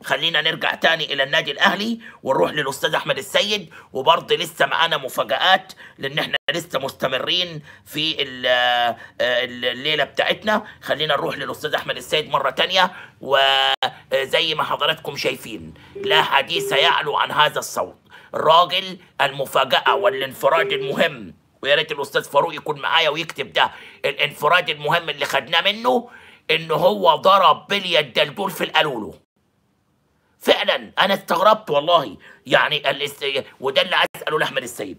خلينا نرجع تاني الى النادي الاهلي ونروح للاستاذ احمد السيد وبرضه لسه معانا مفاجآت لان احنا لسه مستمرين في ال- آه، الليله بتاعتنا خلينا نروح للاستاذ احمد السيد مره تانية وزي ما حضراتكم شايفين لا حديث يعلو عن هذا الصوت الراجل المفاجأة والانفراد المهم ويا ريت الاستاذ فاروق يكون معايا ويكتب ده الانفراد المهم اللي خدناه منه ان هو ضرب بلية الدلدول في القالولو فعلا انا استغربت والله يعني الاست... وده اللي عايز اساله لاحمد السيد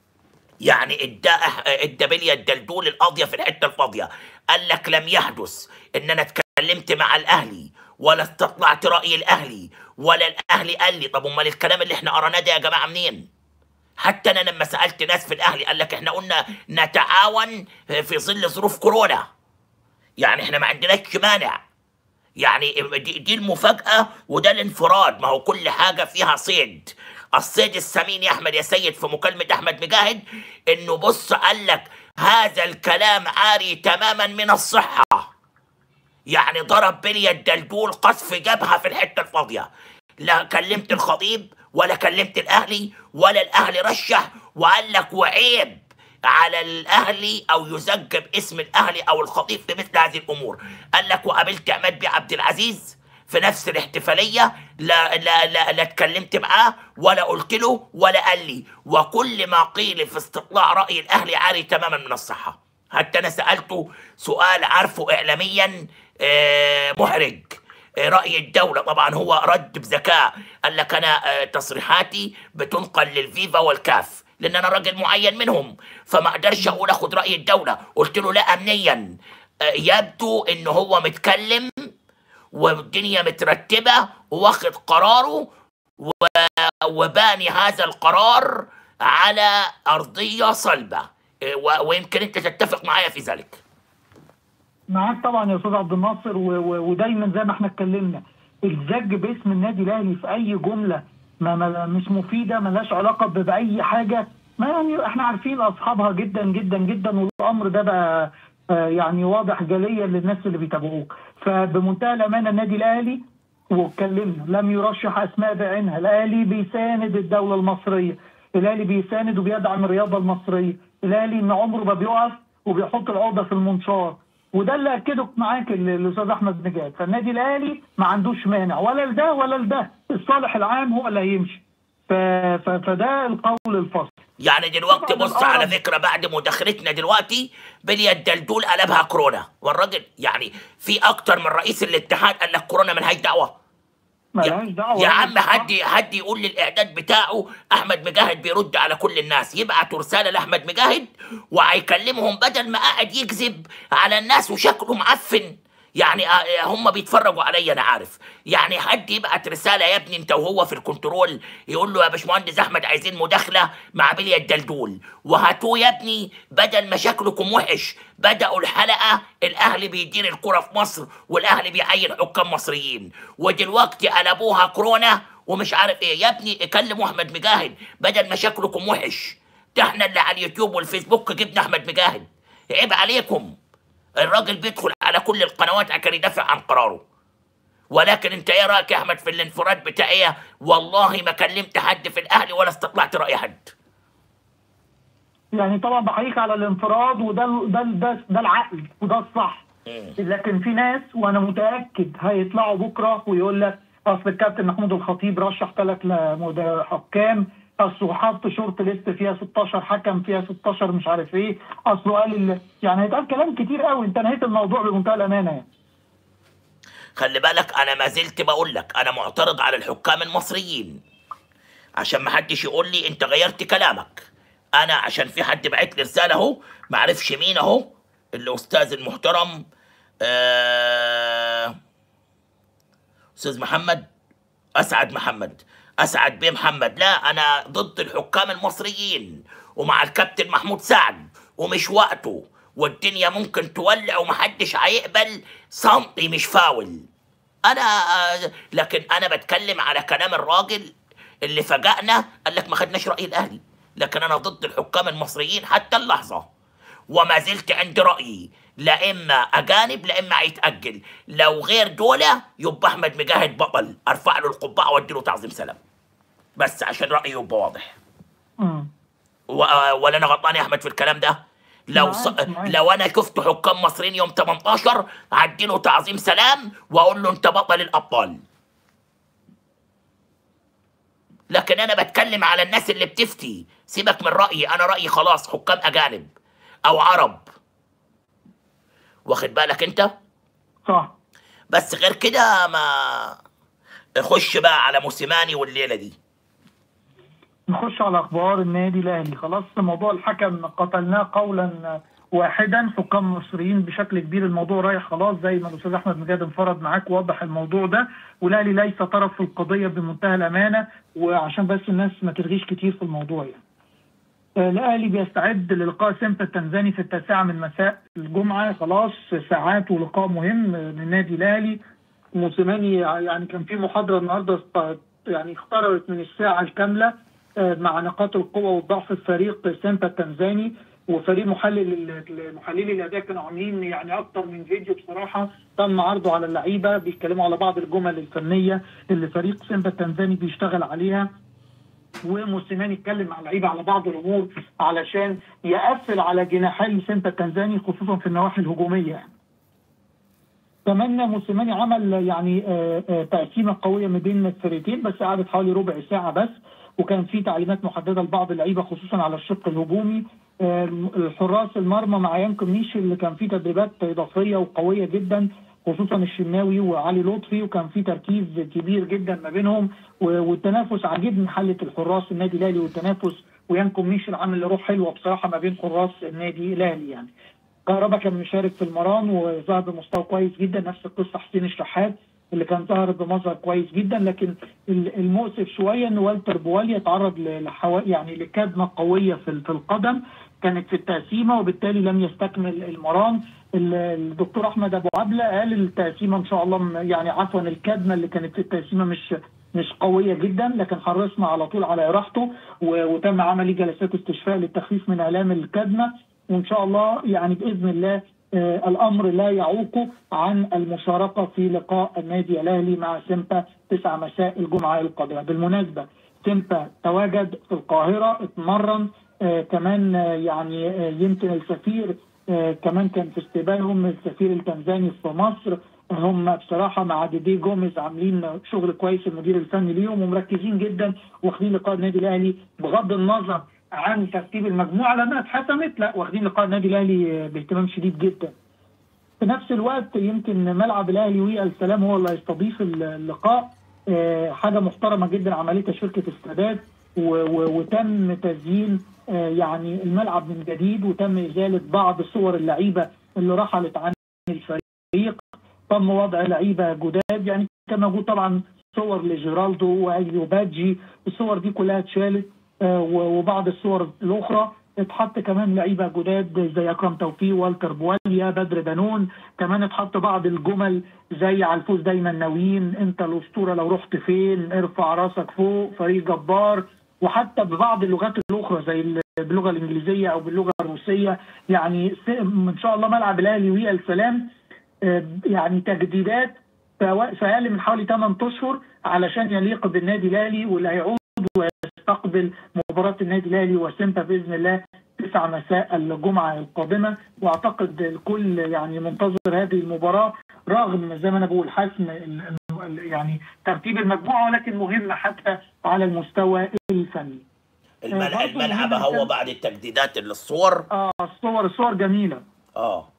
يعني ادى ادى بلية الدلدول القاضيه في الحته الفاضيه قال لك لم يحدث ان انا اتكلمت مع الاهلي ولا استطلعت راي الاهلي ولا الاهلي قال لي طب امال الكلام اللي احنا قرناه ده يا جماعه منين؟ حتى انا لما سالت ناس في الاهلي قال لك احنا قلنا نتعاون في ظل ظروف كورونا يعني احنا ما عندناش مانع يعني دي, دي المفاجأة وده الانفراد ما هو كل حاجة فيها صيد الصيد السمين يا أحمد يا سيد في مكالمة أحمد مجاهد إنه بص قال لك هذا الكلام عاري تماما من الصحة يعني ضرب بلي الدلدول قذف جبهة في الحتة الفاضية لا كلمت الخطيب ولا كلمت الأهلي ولا الأهلي رشح وقال لك وعيب على الاهلي او يزج باسم الاهلي او الخطيب في مثل هذه الامور قال لك وقابلت عماد بيه عبد العزيز في نفس الاحتفاليه لا لا لا, لا اتكلمت معاه ولا قلت له ولا قال لي وكل ما قيل في استطلاع راي الاهلي عاري تماما من الصحه حتى انا سالته سؤال عارفه اعلاميا آه، محرج آه، رأي الدولة طبعا هو رد بذكاء قال لك أنا آه، تصريحاتي بتنقل للفيفا والكاف لأن أنا راجل معين منهم فما أقدرش أقول أخد رأي الدولة قلت له لا أمنيا آه، يبدو إن هو متكلم والدنيا مترتبة واخد قراره و- وباني هذا القرار على أرضية صلبة آه، و- ويمكن أنت تتفق معايا في ذلك معاك طبعا يا استاذ عبد الناصر و- و- ودايما زي ما احنا اتكلمنا الزج باسم النادي الاهلي في اي جمله ما ما مش مفيده ملهاش علاقه ب- باي حاجه ما يعني احنا عارفين اصحابها جدا جدا جدا والامر ده بقى آه، يعني واضح جليا للناس اللي بيتابعوك فبمنتهى الامانه النادي الاهلي واتكلمنا لم يرشح اسماء بعينها الاهلي بيساند الدوله المصريه الاهلي بيساند وبيدعم الرياضه المصريه الاهلي ان عمره ما بيقف وبيحط العقده في المنشار وده اللي اكده معاك ال- الاستاذ احمد نجاد فالنادي الاهلي ما عندوش مانع ولا لده ولا لده الصالح العام هو اللي هيمشي ف... ف... فده القول الفصل يعني دلوقتي طبعاً بص على الأقرب. فكرة بعد مداخلتنا دلوقتي بلي الدلدول قلبها كورونا والراجل يعني في أكتر من رئيس الاتحاد قال لك كورونا ملهاش دعوة ملهاش دعوه يا عم حد حد يقول للاعداد بتاعه احمد مجاهد بيرد على كل الناس يبعتوا رساله لاحمد مجاهد وهيكلمهم بدل ما قاعد يكذب على الناس وشكله معفن يعني آه، هم بيتفرجوا عليا انا عارف يعني حد يبعت رساله يا ابني انت وهو في الكنترول يقول له يا باشمهندس احمد عايزين مداخله مع بلية الدلدول وهاتوه يا ابني بدل ما شكلكم وحش بداوا الحلقه الاهلي بيدير الكره في مصر والاهلي بيعين حكام مصريين ودلوقتي قلبوها كورونا ومش عارف ايه يا ابني كلموا احمد مجاهد بدل ما شكلكم وحش ده احنا اللي على اليوتيوب والفيسبوك جبنا احمد مجاهد عيب عليكم الراجل بيدخل على كل القنوات عشان يدافع عن قراره ولكن انت ايه رايك يا احمد في الانفراد بتاعي والله ما كلمت حد في الاهلي ولا استطلعت راي حد يعني طبعا بحييك على الانفراد وده ال- ده ال- ده, ده العقل وده الصح لكن في ناس وانا متاكد هيطلعوا بكره ويقول لك اصل الكابتن محمود الخطيب رشح ثلاث حكام اصله حط شورت ليست فيها 16 حكم فيها 16 مش عارف ايه اصله قال ال- يعني هيتقال كلام كتير قوي انت نهيت الموضوع بمنتهى الامانه يعني خلي بالك انا ما زلت بقول لك انا معترض على الحكام المصريين عشان ما حدش يقول لي انت غيرت كلامك انا عشان في حد بعت لي رساله اهو ما عرفش مين اهو الاستاذ المحترم آه، استاذ محمد اسعد محمد اسعد بيه محمد لا انا ضد الحكام المصريين ومع الكابتن محمود سعد ومش وقته والدنيا ممكن تولع ومحدش هيقبل سنتي مش فاول انا آه، لكن انا بتكلم على كلام الراجل اللي فاجأنا قال لك ما خدناش رأي الاهلي لكن انا ضد الحكام المصريين حتى اللحظة وما زلت عند رأيي لا اما اجانب لا اما هيتاجل لو غير دولة يبقى احمد مجاهد بطل ارفع له القبعه وادي له تعظيم سلام بس عشان رايي يبقى واضح مم. و- ولا انا غلطان يا احمد في الكلام ده لو ص... معاك- معاك. لو انا شفت حكام مصريين يوم 18 هدي له تعظيم سلام واقول له انت بطل الابطال لكن انا بتكلم على الناس اللي بتفتي سيبك من رايي انا رايي خلاص حكام اجانب او عرب واخد بالك انت صح بس غير كده ما خش بقى على موسيماني والليله دي نخش على اخبار النادي الاهلي خلاص موضوع الحكم قتلناه قولا واحدا حكام مصريين بشكل كبير الموضوع رايح خلاص زي ما الاستاذ احمد مجاد انفرد معاك ووضح الموضوع ده والاهلي ليس طرف في القضيه بمنتهى الامانه وعشان بس الناس ما ترغيش كتير في الموضوع يعني. آه، الاهلي بيستعد للقاء سيمبا التنزاني في التاسعه من مساء الجمعه خلاص ساعات ولقاء مهم للنادي الاهلي موسيماني يعني كان في محاضره النهارده است- يعني اخترعت من الساعه الكامله آه، مع نقاط القوه والضعف في فريق سيمبا التنزاني وفريق محلل ال- محللي الاداء كانوا عاملين يعني اكتر من فيديو بصراحه تم عرضه على اللعيبه بيتكلموا على بعض الجمل الفنيه اللي فريق سيمبا التنزاني بيشتغل عليها وموسيماني اتكلم مع اللعيبه على بعض الامور علشان يقفل على جناحي سيمبا التنزاني خصوصا في النواحي الهجوميه يعني. تمنى موسيماني عمل يعني آه، آه، تقسيمه قويه ما بين الفريقين بس قعدت حوالي ربع ساعه بس وكان في تعليمات محدده لبعض اللعيبه خصوصا على الشق الهجومي آه، الحراس المرمى مع يانكو ميشي اللي كان فيه تدريبات اضافيه وقويه جدا خصوصا الشناوي وعلي لطفي وكان في تركيز كبير جدا ما بينهم و- والتنافس عاجبني حله الحراس النادي الاهلي والتنافس ويانكو ميشي عامل روح حلوه بصراحه ما بين حراس النادي الاهلي يعني كهربا كان مشارك في المران وظهر بمستوى كويس جدا نفس القصه حسين الشحات اللي كان ظهر بمظهر كويس جدا لكن ال- المؤسف شويه ان والتر بواليا تعرض ل- لحوا يعني لكدمه قويه في ال- في القدم كانت في التقسيمه وبالتالي لم يستكمل المران ال- الدكتور احمد ابو عبله قال التقسيمه ان شاء الله م- يعني عفوا الكدمه اللي كانت في التقسيمه مش مش قويه جدا لكن حرصنا على طول على راحته و- وتم عمل جلسات استشفاء للتخفيف من الام الكدمه وان شاء الله يعني باذن الله آه الامر لا يعوق عن المشاركه في لقاء النادي الاهلي مع سيمبا 9 مساء الجمعه القادمه بالمناسبه سيمبا تواجد في القاهره اتمرن آه كمان آه يعني آه يمكن السفير آه كمان كان في استقبالهم السفير التنزاني في مصر هم بصراحه مع ديدي جوميز عاملين شغل كويس المدير الفني ليهم ومركزين جدا واخدين لقاء النادي الاهلي بغض النظر عن ترتيب المجموعه لانها اتحسمت لا واخدين لقاء النادي الاهلي باهتمام شديد جدا. في نفس الوقت يمكن ملعب الاهلي والسلام هو اللي هيستضيف اللقاء آه، حاجه محترمه جدا عملتها شركه السادات و- و- وتم تزيين آه، يعني الملعب من جديد وتم ازاله بعض صور اللعيبه اللي رحلت عن الفريق تم وضع لعيبه جداد يعني كان موجود طبعا صور لجيرالدو وايوباجي الصور دي كلها اتشالت آه، و- وبعض الصور الاخرى اتحط كمان لعيبه جداد زي اكرم توفيق والتر بواليا بدر بنون كمان اتحط بعض الجمل زي على الفوز دايما ناويين انت الاسطوره لو رحت فين ارفع راسك فوق فريق جبار وحتى ببعض اللغات الاخرى زي ال- باللغه الانجليزيه او باللغه الروسيه يعني س- ان شاء الله ملعب الاهلي والسلام آه، يعني تجديدات في في اقل من حوالي 8 اشهر علشان يليق بالنادي الاهلي واللي هيعود ويستقبل مباراه النادي الاهلي وسيمبا باذن الله 9 مساء الجمعه القادمه واعتقد الكل يعني منتظر هذه المباراه رغم زي ما انا بقول حسم ال- ال- يعني ترتيب المجموعه ولكن مهمه حتى على المستوى الفني. الملعب, برضه الملعب مهم هو جداً. بعد التجديدات اللي الصور اه الصور الصور جميله اه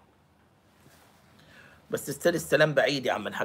بس استاد السلام بعيد يا عم الحاج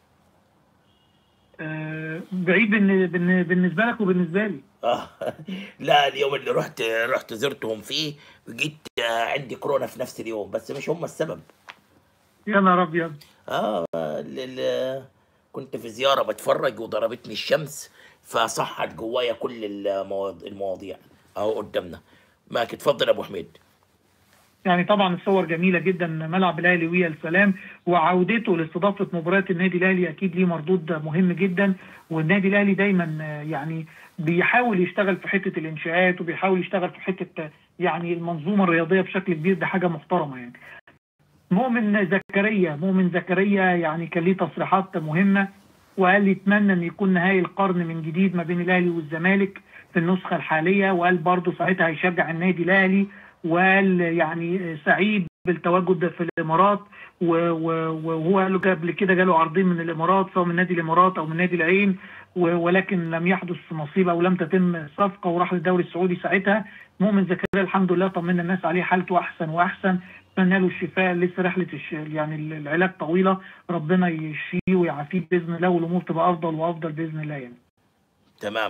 آه بعيد بالن- بالن- بالنسبه لك وبالنسبه لي. آه. لا اليوم اللي رحت رحت زرتهم فيه جيت آه، عندي كورونا في نفس اليوم بس مش هم السبب يا نهار ابيض اه ال- ال- كنت في زيارة بتفرج وضربتني الشمس فصحت جوايا كل المواض- المواضيع اهو قدامنا معك اتفضل يا ابو حميد يعني طبعا الصور جميله جدا ملعب الاهلي ويا السلام وعودته لاستضافه مباريات النادي الاهلي اكيد ليه مردود مهم جدا والنادي الاهلي دايما آه، يعني بيحاول يشتغل في حته الانشاءات وبيحاول يشتغل في حته آه، يعني المنظومه الرياضيه بشكل كبير ده حاجه محترمه يعني مؤمن زكريا مؤمن زكريا يعني كان ليه تصريحات مهمه وقال يتمنى ان يكون نهائي القرن من جديد ما بين الاهلي والزمالك في النسخه الحاليه وقال برضه ساعتها هيشجع النادي الاهلي وقال يعني سعيد بالتواجد في الامارات و- و- وهو قال له قبل كده جاله عرضين من الامارات سواء من نادي الامارات او من نادي العين و- ولكن لم يحدث نصيب او لم تتم الصفقه وراح للدوري السعودي ساعتها مؤمن زكريا الحمد لله طمنا الناس عليه حالته احسن واحسن اتمنى له الشفاء لسه رحله الش... يعني العلاج طويله ربنا يشفيه ويعافيه باذن الله والامور تبقى افضل وافضل باذن الله يعني. تمام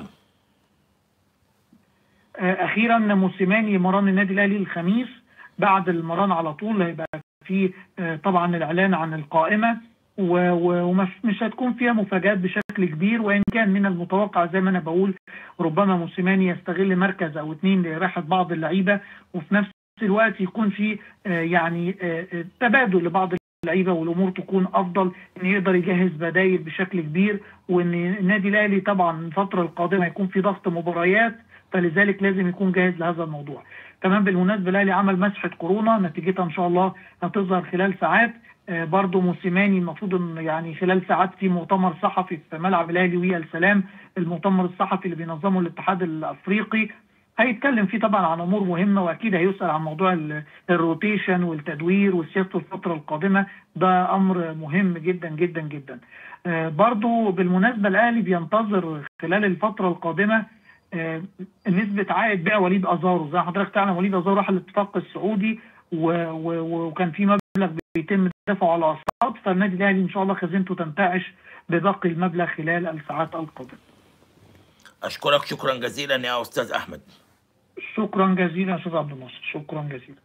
آه، اخيرا موسيماني مران النادي الاهلي الخميس بعد المران على طول هيبقى في آه، طبعا الاعلان عن القائمه و- و- ومش مش هتكون فيها مفاجات بشكل كبير وان كان من المتوقع زي ما انا بقول ربما موسيماني يستغل مركز او اثنين لراحه بعض اللعيبه وفي نفس الوقت يكون في آه، يعني آه، آه، تبادل لبعض اللعيبه والامور تكون افضل ان يقدر يجهز بدايل بشكل كبير وان النادي الاهلي طبعا الفتره القادمه يكون في ضغط مباريات فلذلك لازم يكون جاهز لهذا الموضوع. كمان بالمناسبه الاهلي عمل مسحه كورونا نتيجتها ان شاء الله هتظهر خلال ساعات آه، برضو موسيماني المفروض ان يعني خلال ساعات في مؤتمر صحفي في ملعب الاهلي ويا السلام المؤتمر الصحفي اللي بينظمه الاتحاد الافريقي هيتكلم فيه طبعا عن امور مهمه واكيد هيسال عن موضوع ال- الروتيشن والتدوير وسياسته الفتره القادمه ده امر مهم جدا جدا جدا. آه، برضو بالمناسبه الاهلي بينتظر خلال الفتره القادمه آه، نسبه عائد بيع وليد ازارو زي ما حضرتك تعلم وليد ازارو راح الاتفاق السعودي و- و- وكان في مبلغ بيتم دفعه على اقساط فالنادي الاهلي ان شاء الله خزينته تنتعش بباقي المبلغ خلال الساعات القادمه. اشكرك شكرا جزيلا يا استاذ احمد شكرا جزيلا يا استاذ عبد الناصر شكرا جزيلا.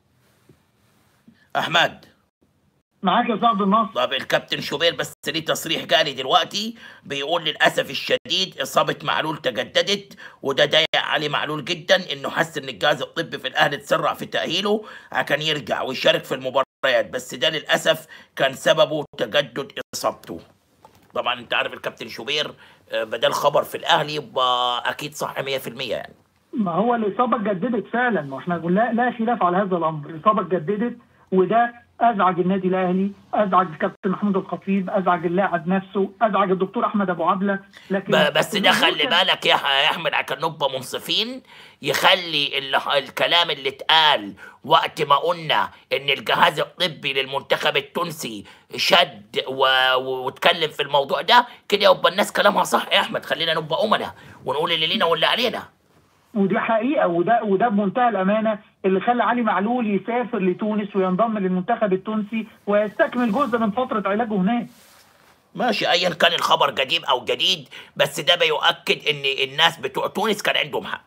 احمد معاك يا استاذ عبد الناصر طب الكابتن شوبير بس ليه تصريح جالي دلوقتي بيقول للاسف الشديد اصابه معلول تجددت وده ضايق علي معلول جدا انه حس ان الجهاز الطبي في الاهلي تسرع في تاهيله عشان يرجع ويشارك في المباريات بس ده للاسف كان سببه تجدد اصابته طبعا انت عارف الكابتن شوبير آه، بدل خبر في الاهلي يبقى اكيد صح 100% يعني ما هو الإصابة اتجددت فعلا ما احنا لا, لا خلاف على هذا الأمر الإصابة اتجددت وده أزعج النادي الأهلي أزعج الكابتن محمود الخطيب أزعج اللاعب نفسه أزعج الدكتور أحمد أبو عبلة لكن ب- بس ده خلي بالك يا يا احمد عشان نبقى منصفين يخلي ال- الكلام اللي اتقال وقت ما قلنا ان الجهاز الطبي للمنتخب التونسي شد و- و- واتكلم في الموضوع ده كده يبقى الناس كلامها صح يا احمد خلينا نبقى امنا ونقول اللي لينا واللي علينا ودي حقيقة وده وده بمنتهى الأمانة اللي خلى علي معلول يسافر لتونس وينضم للمنتخب التونسي ويستكمل جزء من فترة علاجه هناك ماشي ايا كان الخبر قديم او جديد بس ده بيؤكد ان الناس بتوع تونس كان عندهم حق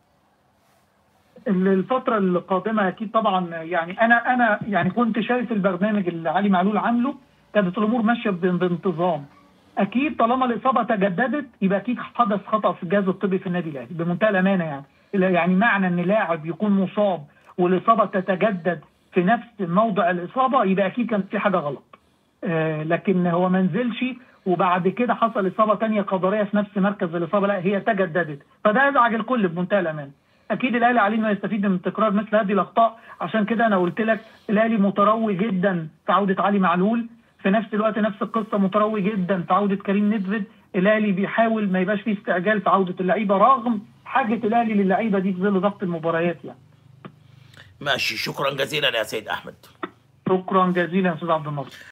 الفترة القادمة أكيد طبعا يعني أنا أنا يعني كنت شايف البرنامج اللي علي معلول عامله كانت الأمور ماشية ب- بانتظام. أكيد طالما الإصابة تجددت يبقى أكيد حدث خطأ في الجهاز الطبي في النادي الأهلي بمنتهى الأمانة يعني يعني معنى إن لاعب يكون مصاب والإصابة تتجدد في نفس موضع الإصابة يبقى أكيد كان في حاجة غلط. آه، لكن هو ما نزلش وبعد كده حصل اصابه تانية قدريه في نفس مركز الاصابه لا هي تجددت فده ازعج الكل بمنتهى الامان اكيد الاهلي عليه انه يستفيد من تكرار مثل هذه الاخطاء عشان كده انا قلت لك الاهلي متروي جدا في عوده علي معلول في نفس الوقت نفس القصه متروي جدا في عوده كريم ندفد الاهلي بيحاول ما يبقاش فيه استعجال في عوده اللعيبه رغم حاجه الاهلي للعيبه دي في ظل ضغط المباريات يعني ماشي شكرا جزيلا يا سيد احمد شكرا جزيلا يا استاذ عبد الناصر